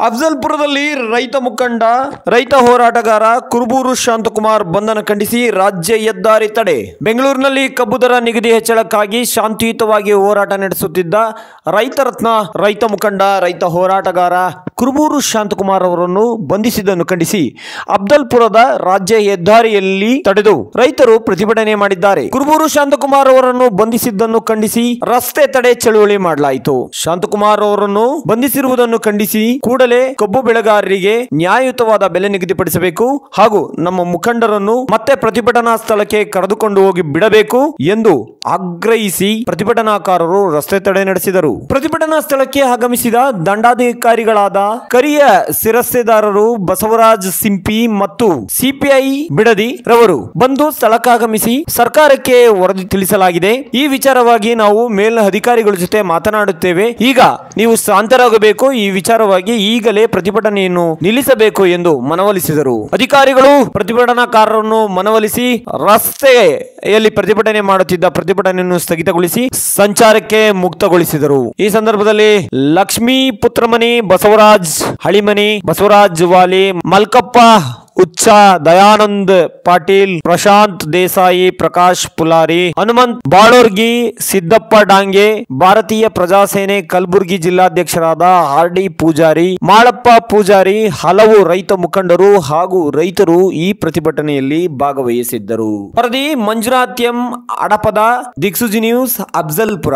ಅಫ್ಜಲ್ಪುರದಲ್ಲಿ ರೈತ ಮುಖಂಡ ರೈತ ಹೋರಾಟಗಾರ ಕುರುಬೂರು ಶಾಂತಕುಮಾರ್ ಬಂಧನ ಖಂಡಿಸಿ ರಾಜ್ಯ ಹೆದ್ದಾರಿ ತಡೆ ಬೆಂಗಳೂರಿನಲ್ಲಿ ಕಬ್ಬು ದರ ನಿಗದಿ ಹೆಚ್ಚಳಕ್ಕಾಗಿ ಶಾಂತಿಯುತವಾಗಿ ಹೋರಾಟ ನಡೆಸುತ್ತಿದ್ದ ರೈತ ರತ್ನ ರೈತ ಮುಖಂಡ ರೈತ ಹೋರಾಟಗಾರ ಕುರುಬೂರು ಶಾಂತಕುಮಾರ್ ಅವರನ್ನು ಬಂಧಿಸಿದ್ದನ್ನು ಖಂಡಿಸಿ ಅಫ್ಜಲ್ಪುರದ ರಾಜ್ಯ ಹೆದ್ದಾರಿಯಲ್ಲಿ ತಡೆದು ರೈತರು ಪ್ರತಿಭಟನೆ ಮಾಡಿದ್ದಾರೆ ಕುರುಬೂರು ಶಾಂತಕುಮಾರ್ ಅವರನ್ನು ಬಂಧಿಸಿದ್ದನ್ನು ಖಂಡಿಸಿ ರಸ್ತೆ ತಡೆ ಚಳುವಳಿ ಮಾಡಲಾಯಿತು ಶಾಂತಕುಮಾರ್ ಅವರನ್ನು ಬಂಧಿಸಿರುವುದನ್ನು ಖಂಡಿಸಿ ಕೂಡಲೇ ಕಬ್ಬು ಬೆಳೆಗಾರರಿಗೆ ನ್ಯಾಯಯುತವಾದ ಬೆಲೆ ನಿಗದಿಪಡಿಸಬೇಕು ಹಾಗೂ ನಮ್ಮ ಮುಖಂಡರನ್ನು ಮತ್ತೆ ಪ್ರತಿಭಟನಾ ಸ್ಥಳಕ್ಕೆ ಕರೆದುಕೊಂಡು ಹೋಗಿ ಬಿಡಬೇಕು ಎಂದು ಆಗ್ರಹಿಸಿ ಪ್ರತಿಭಟನಾಕಾರರು ರಸ್ತೆ ತಡೆ ನಡೆಸಿದರು ಪ್ರತಿಭಟನಾ ಸ್ಥಳಕ್ಕೆ ಆಗಮಿಸಿದ ದಂಡಾಧಿಕಾರಿಗಳಾದ ಕರಿಯ ಶಿರಸ್ತೆದಾರರು ಬಸವರಾಜ್ ಸಿಂಪಿ ಮತ್ತು ಸಿಪಿಐ ಬಿಡದಿ ರವರು ಬಂದು ಸ್ಥಳಕ್ಕಾಗಮಿಸಿ ಸರ್ಕಾರಕ್ಕೆ ವರದಿ ತಿಳಿಸಲಾಗಿದೆ ಈ ವಿಚಾರವಾಗಿ ನಾವು ಮೇಲಿನ ಅಧಿಕಾರಿಗಳ ಜೊತೆ ಮಾತನಾಡುತ್ತೇವೆ ಈಗ ನೀವು ಶಾಂತರಾಗಬೇಕು ಈ ವಿಚಾರವಾಗಿ ಈಗಲೇ ಪ್ರತಿಭಟನೆಯನ್ನು ನಿಲ್ಲಿಸಬೇಕು ಎಂದು ಮನವೊಲಿಸಿದರು ಅಧಿಕಾರಿಗಳು ಪ್ರತಿಭಟನಾಕಾರರನ್ನು ಮನವೊಲಿಸಿ ರಸ್ತೆಯಲ್ಲಿ ಪ್ರತಿಭಟನೆ ಮಾಡುತ್ತಿದ್ದ ಪ್ರತಿಭಟನೆಯನ್ನು ಸ್ಥಗಿತಗೊಳಿಸಿ ಸಂಚಾರಕ್ಕೆ ಮುಕ್ತಗೊಳಿಸಿದರು ಈ ಸಂದರ್ಭದಲ್ಲಿ ಲಕ್ಷ್ಮೀ ಪುತ್ರಮನಿ ಬಸವರಾಜ್ ಹಳಿಮನಿ ಬಸವರಾಜ್ ವಾಲಿ ಮಲ್ಕಪ್ಪ ಉಚ್ಚ ದಯಾನಂದ್ ಪಾಟೀಲ್ ಪ್ರಶಾಂತ್ ದೇಸಾಯಿ ಪ್ರಕಾಶ್ ಪುಲಾರಿ ಹನುಮಂತ್ ಬಾಳೋರ್ಗಿ ಸಿದ್ದಪ್ಪ ಡಾಂಗೆ ಭಾರತೀಯ ಪ್ರಜಾಸೇನೆ ಕಲಬುರಗಿ ಜಿಲ್ಲಾಧ್ಯಕ್ಷರಾದ ಆರ್ ಡಿ ಪೂಜಾರಿ ಮಾಳಪ್ಪ ಪೂಜಾರಿ ಹಲವು ರೈತ ಮುಖಂಡರು ಹಾಗೂ ರೈತರು ಈ ಪ್ರತಿಭಟನೆಯಲ್ಲಿ ಭಾಗವಹಿಸಿದ್ದರು ವರದಿ Manjunath M Adapada Diksuchi news Afzalpur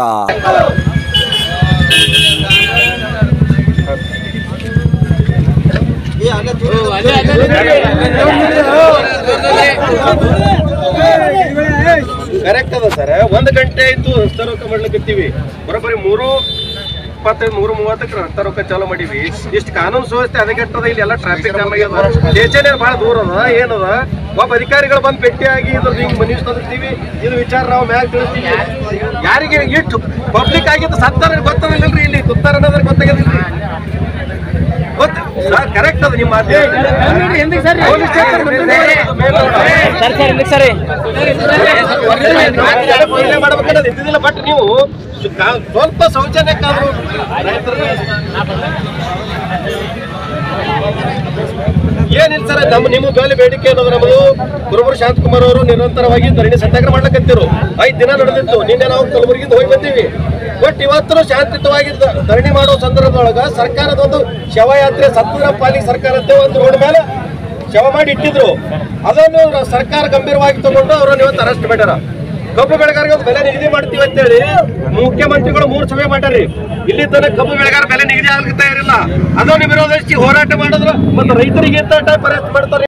correct ಅದ ಸರ್ ಒಂದ್ ಗಂಟೆ ಆಯ್ತು ರಸ್ತೆ ರೊಕ್ಕ ಮಾಡ್ಲಿಕತ್ತೀವಿ ಬರೋಬ್ಬರಿ ಮೂರು ಇಪ್ಪತ್ತೈದು ಮೂರು ಮೂವತ್ತಕ್ಕೆ ರಸ್ತೆ ರೊಕ್ಕ ಚಾಲೂ ಮಾಡೀವಿ ಇಷ್ಟು ಕಾನೂನು ಸುವ್ಯವಸ್ಥೆ ಅದಗೆಟ್ಟದ ಇಲ್ಲಿ ಎಲ್ಲ ಟ್ರಾಫಿಕ್ ಜಾಮ್ ಆಗ್ಯದ ಸ್ಟೇಷನ್ ಭಾಳ ದೂರ ಅದ ಏನದ ಒಬ್ಬ ಅಧಿಕಾರಿಗಳು ಬಂದು ಭೇಟಿಯಾಗಿ ಇದ್ರ ಹಿಂಗ್ ಮನವಿ ತಂದಿರ್ತೀವಿ ಇದು ವಿಚಾರ ನಾವು ಮ್ಯಾಲ ತಿಳಿಸ್ತೀವಿ ಯಾರಿಗೆ ಇಟ್ಟು ಪಬ್ಲಿಕ್ ಆಗಿದ್ದು ಸತ್ತಾರ ಗೊತ್ತದಿಲ್ಲಲ್ರಿ ಇಲ್ಲಿ ತುತ್ತಾರ ಅನ್ನೋದ್ರ ಗೊತ್ತಾಗದಿಲ್ರಿ ಗೊತ್ತ ಸರ್ ಕರೆಕ್ಟ್ ಅದ ನಿಮ್ಮ ಮಾತು ಪೊಲೀಸ್ ಸ್ಟೇಷನ್ ಮುಂದೆ ಪರಿಣಾಮ ಮಾಡ್ಬೇಕನ್ನೋದು ಇದ್ದಿದ್ದಿಲ್ಲ ಬಟ್ ನೀವು ಕಾ- ಸ್ವಲ್ಪ ಶೌಚಾಲಯಕ್ಕಾದ್ರು ರೈತರಿಗೆ ಏನಿಲ್ಲ ಸರ್ ನಮ್ಮ ನಿಮ್ಮ ಬೇಲೆ ಬೇಡಿಕೆ ಅನ್ನೋದು ನಮ್ಮದು ಕುರುಬರು ಶಾಂತಕುಮಾರ್ ಅವರು ನಿರಂತರವಾಗಿ ಧರಣಿ ಸತ್ಯಾಗ್ರಹ ಮಾಡ್ಲಕತ್ತಿರು ಐದು ದಿನ ನಡೆದಿತ್ತು ನಿನ್ನೆ ನಾವು ಕಲಬುರಗಿಂದ ಹೋಗಿ ಬಂದೀವಿ ಬಟ್ ಇವತ್ತು ಶಾಂತಿಯುತವಾಗಿ ದ- ಧರಣಿ ಮಾಡೋ ಸಂದರ್ಭದೊಳಗ ಸರ್ಕಾರದ ಒಂದು ಶವಯಾತ್ರೆ ಸತ್ತರ ಪಾಲಿಗೆ ಸರ್ಕಾರದ್ದೇ ಒಂದು ರೋಡ್ ಮೇಲೆ ಶವ ಮಾಡಿ ಇಟ್ಟಿದ್ರು ಅದನ್ನು ರ- ಸರ್ಕಾರ ಗಂಭೀರವಾಗಿ ತಗೊಂಡು ಅವರನ್ನು ಇವತ್ತು ಅರೆಸ್ಟ್ ಮಾಡ್ಯಾರ ಕಬ್ಬು ಬೆಳೆಗಾರರಿಗೆ ಒಂದು ಬೆಲೆ ನಿಗದಿ ಮಾಡ್ತೀವಿ ಅಂತೇಳಿ ಮುಖ್ಯಮಂತ್ರಿಗಳು ಮೂರು ಸಭೆ ಮಾಡ್ಯಾರಿ ಇಲ್ಲಿ ತನಕ ಕಬ್ಬು ಬೆಳೆಗಾರ ಬೆಲೆ ನಿಗದಿ ಆಗ್ಲಿಕ್ಕೆ ತಯಾರಿಲ್ಲ ಅದನ್ನು ವಿರೋಧಿಸಿ ಹೋರಾಟ ಮಾಡಿದ್ರು ಮತ್ತು ರೈತರಿಗೆ ಇಂಥ ಟೈಪ್ ಅರೆಸ್ಟ್ ಮಾಡ್ತಾರೆ